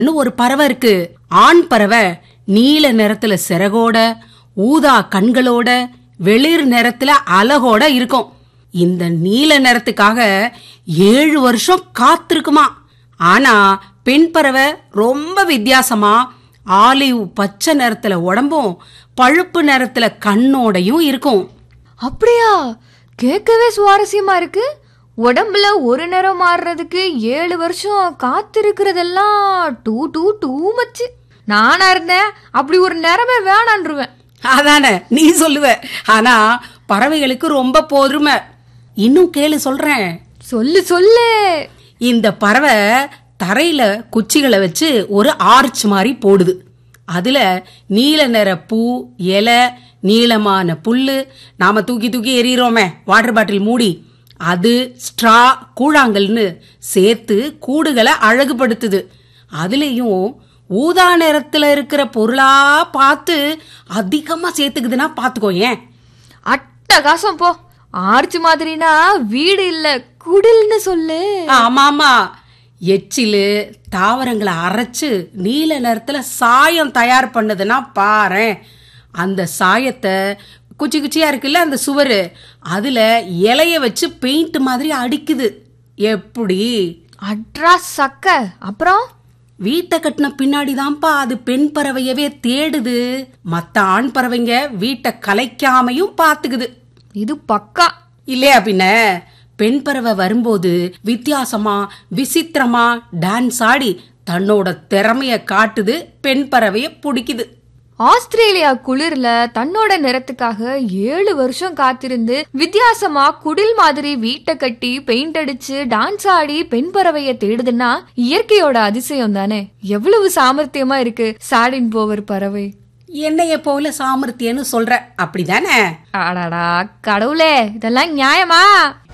இன்னும் ஒரு பறவை இருக்கு ஆண் பறவை நீல நிறத்துல சிறகோட ஊதா கண்களோட வெளிர் நிறத்துல அலகோட இருக்கும் இந்த நீல நிறத்துக்காக ஏழு வருஷம் காத்திருக்குமா ஆனா பெண் பறவை ரொம்ப வித்தியாசமா ஆலிவ் பச்சை நிறத்துல உடம்பும் பழுப்பு நிறத்துல கண்ணோடையும் இருக்கும் அப்படியா கேட்கவே சுவாரஸ்யமா இருக்கு உடம்புல ஒரு நிறம் மாறுறதுக்கு ஏழு வருஷம் காத்திருக்கிறதெல்லாம் டூ டூ டூ மச்சு நானா இருந்தேன் அப்படி ஒரு நிறமே வேணான்றுவேன் அதானே நீ சொல்லுவ ஆனா பறவைகளுக்கு ரொம்ப பொறுமை இன்னும் கேளு சொல்றேன் சொல்லு சொல்லு இந்த பறவை தரையில குச்சிகளை வச்சு ஒரு ஆர்ச் மாதிரி போடுது அதுல நீல நிற பூ இலை நீளமான புல்லு நாம தூக்கி தூக்கி எறிகிறோமே வாட்டர் பாட்டில் மூடி அது ஸ்ட்ரா கூழாங்கல்னு சேர்த்து கூடுகளை அழகுபடுத்துது அதுலயும் ஊதா நிறத்துல இருக்கிற பொருளா பார்த்து அதிகமா சேர்த்துக்குதுன்னா பாத்துக்கோ ஏன் அட்டகாசம் போ ஆர்ச் மாதிரினா வீடு இல்ல குடில்னு சொல்லு ஆமாமா எச்சிலு தாவரங்களை அரைச்சு நீல நிறத்துல சாயம் தயார் பண்ணுதுன்னா பாரேன் அந்த சாயத்தை குச்சி குச்சியா இருக்குல்ல அந்த சுவரு அதுல இலைய வச்சு பெயிண்ட் மாதிரி அடிக்குது எப்படி அட்ரா சக்க அப்புறம் வீட்டை கட்டின பின்னாடி தான்ப்பா அது பெண் பறவையவே தேடுது மத்த ஆண் பறவைங்க வீட்டை கலைக்காமையும் பாத்துக்குது இது பக்கா இல்லையா பின்ன பெண் பறவை வரும்போது வித்தியாசமா விசித்திரமா டான்ஸ் ஆடி தன்னோட திறமைய காட்டுது பெண் பறவைய பிடிக்குது ஆஸ்திரேலியா குளிர்ல தன்னோட நிறத்துக்காக ஏழு வருஷம் காத்திருந்து வித்தியாசமா குடில் மாதிரி வீட்டை கட்டி பெயிண்ட் அடிச்சு டான்ஸ் ஆடி பெண் பறவைய தேடுதுன்னா இயற்கையோட அதிசயம் தானே எவ்வளவு சாமர்த்தியமா இருக்கு சாடின் போவர் பறவை என்னைய போல சாமர்த்தியன்னு சொல்ற அப்படிதானே அடாடா கடவுளே இதெல்லாம் நியாயமா